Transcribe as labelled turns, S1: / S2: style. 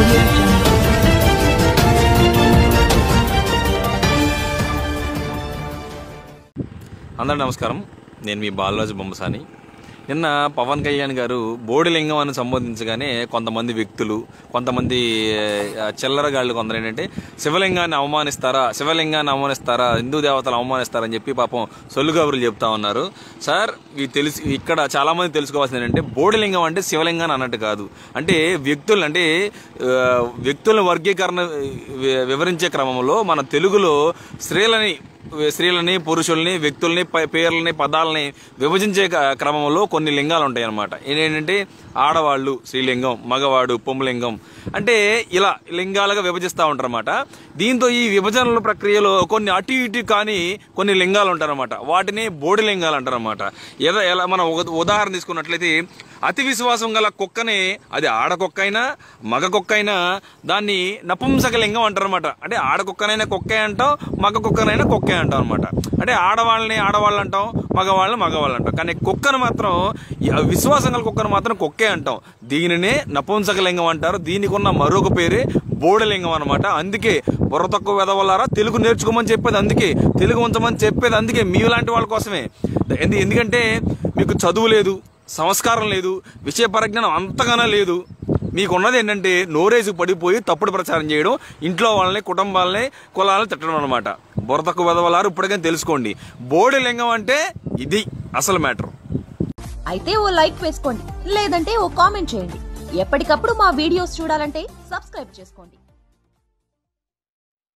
S1: audio jungle.
S2: అందరూ నమస్కారం నేను మీ బాలరాజు బొమ్మసాని నిన్న పవన్ కళ్యాణ్ గారు బోడిలింగం అని సంబోధించగానే కొంతమంది వ్యక్తులు కొంతమంది ఆ, చిల్లరగాళ్ళు కొందరు ఏంటంటే శివలింగాన్ని అవమానిస్తారా శివలింగాన్ని అవమానిస్తారా హిందూ దేవతలు అవమానిస్తారని చెప్పి పాపం సొల్లు కబుర్లు చెప్తా ఉన్నారు సార్ ఇవి తెలిసి ఇక్కడ చాలా మంది తెలుసుకోవాల్సింది ఏంటంటే బోడిలింగం అంటే శివలింగాన్ని అన్నట్టు కాదు అంటే వ్యక్తులు అంటే ఆ, వ్యక్తుల వర్గీకరణ వి- వివరించే క్రమంలో మన తెలుగులో స్త్రీలని స్త్రీలని పురుషుల్ని వ్యక్తుల్ని ప- పేర్లని పదాలని విభజించే క- క్రమంలో కొన్ని లింగాలు ఉంటాయి అన్నమాట ఏంటంటే ఆడవాళ్ళు స్త్రీలింగం మగవాడు పొమ్మలింగం అంటే ఇలా లింగాలుగా విభజిస్తూ ఉంటారు అనమాట దీంతో ఈ విభజనల ప్రక్రియలో కొన్ని అటు ఇటు కానీ కొన్ని లింగాలు ఉంటారన్నమాట వాటిని బోడి లింగాలు అంటారన్నమాట ఏదో ఎలా మనం ఒక ఉదాహరణ తీసుకున్నట్లయితే అతి విశ్వాసం గల కుక్కని అది ఆడ కుక్క అయినా మగ కుక్క అయినా దాన్ని నపుంసక లింగం అంటారన్నమాట అంటే ఆడ కుక్కనైనా కుక్కే అంటాం మగ కుక్కనైనా కుక్కే అంటాం అనమాట అంటే ఆడవాళ్ళని ఆడవాళ్ళు అంటాం మగవాళ్ళని మగవాళ్ళు అంటాం కానీ కుక్కను మాత్రం ఈ విశ్వాసం గల కుక్కను మాత్రం కుక్కే అంటాం దీనినే నపుంసక లింగం అంటారు దీనికి ఉన్న మరొక పేరే బోడలింగం అనమాట అందుకే బుర్ర తక్కువ వెదవల్లారా తెలుగు నేర్చుకోమని చెప్పేది అందుకే తెలుగు ఉంచమని చెప్పేది అందుకే మీలాంటి వాళ్ళ కోసమే ఎందు- ఎందుకంటే మీకు చదువు లేదు సంస్కారం లేదు విషయ పరిజ్ఞానం అంతగానో లేదు మీకున్నది ఏంటంటే నోరేసి పడిపోయి తప్పుడు ప్రచారం చేయడం ఇంట్లో వాళ్ళని కుటుంబాలని కులాలని తిట్టడం అనమాట బుర్ర తక్కువ వెదవలారు ఇప్పటికైనా తెలుసుకోండి బోడి లింగం అంటే ఇది అసలు మ్యాటర్
S3: అయితే ఓ లైక్ వేసుకోండి లేదంటే ఓ కామెంట్ చేయండి ఎప్పటికప్పుడు మా వీడియోస్ చూడాలంటే సబ్స్క్రైబ్ చేసుకోండి